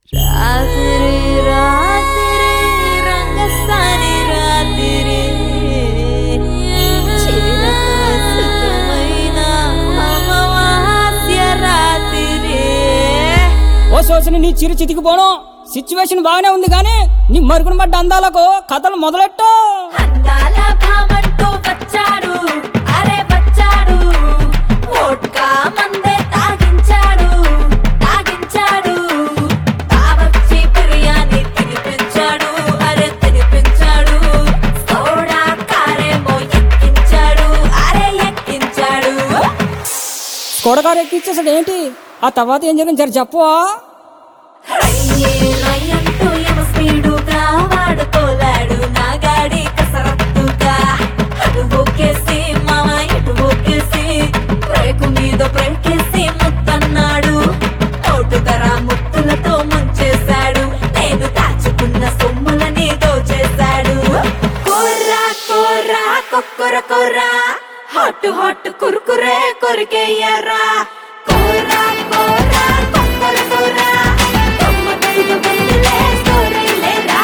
రాత్రి రాత్రి రంగస్థాని రాత్రి చిలక సుఖమైన అమావాస్య రాత్రి ఓ సోసిన నీ చిరు చితికిపోను సిచ్యువేషన్ బాగానే ఉంది కానీ నీ మరుగున పడ్డ అందాలకు కథలు మొదలెట్టు అందాల భామంటూ వచ్చాడు అరే వచ్చాడు వోడ్కా మందే తాగించాడు తాగించాడు తావచ్చి బిర్యానీ తినిపించాడు అరే తినిపించాడు సోడా కారేమో ఎక్కించాడు అరే ఎక్కించాడు కొడగారు ఎక్కిచ్చేసాడు ఏంటి ఆ తర్వాత ఏం జరిగింది జర చెప్పవా రయ్యే రయ్యంటూ ఎమ స్పీడుగా వాడుకోలాడు నా గాడి కసరత్తుగా అటు ఒక్కేసి మామ ఇటు ఒక్కేసి బ్రేకు మీద బ్రేకేసి ముత్తన్నాడు ఓటుకర ముత్తులతో ముంచేశాడు నేను దాచుకున్న సొమ్ములని దోచేశాడు కూర కూర కొక్కుర కూర హాట్ హాట్ కురుకురే కొరికెయ్యరా కూర కూర కొక్కుర కూర తొమ్మిదైదు వెన్నెలే సోరెలేరా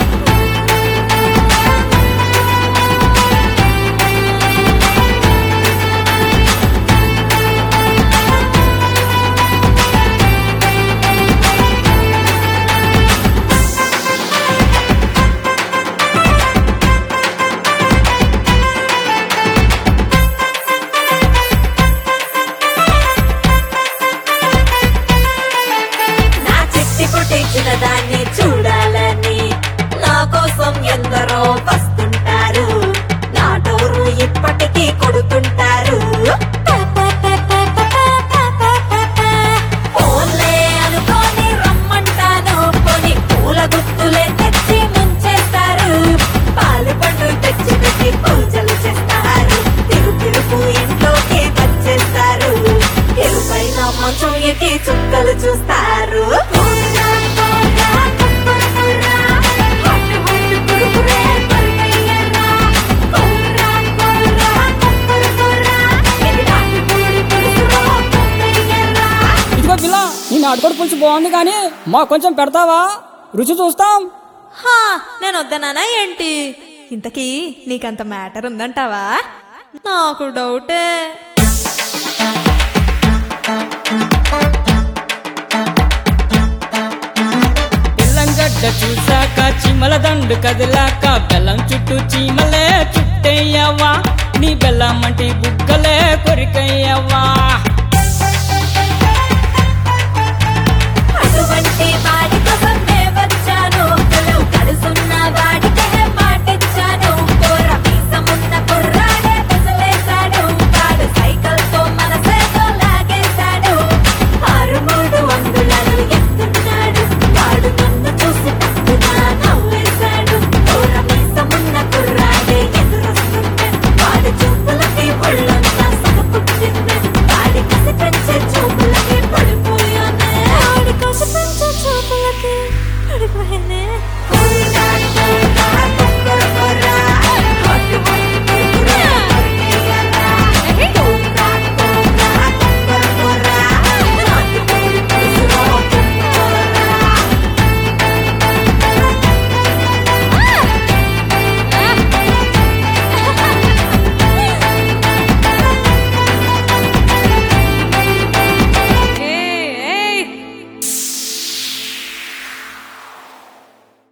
నా చెట్టి కొట్టేసిన దాన్ని చూడాలని నా కోసం ఎందరో వస్తుంటారు నా డోరు ఇప్పటికీ కొడుతుంటారు ఫోన్లే అనుకోని రమ్మంటాను కొని పూల గుత్తులే తెచ్చి ముంచేస్తారు పాలు పండు తెచ్చి పెట్టి పూజలు చేస్తారు తిరు తిరుపు ఇంట్లోకి వచ్చేస్తారు ఎరుపైన మంచం ఎక్కి చుక్కలు చూస్తారు ఇదిగో పిల్ల నీ నాటుకోడి పులుసు బాగుంది కానీ మాకు కొంచెం పెడతావా రుచి చూస్తాం హా నేను వద్దనానా ఏంటి ఇంతకీ నీకంత మ్యాటర్ ఉందంటావా నాకు డౌటే పిల్లంగడ్డ చూసాక చీమల దండు కదిలాక బెల్లం చుట్టూ చీమలే చుట్టేయవ్వా నీ బెల్లం అంటే బుగ్గలే కొరికయ్యవ్వా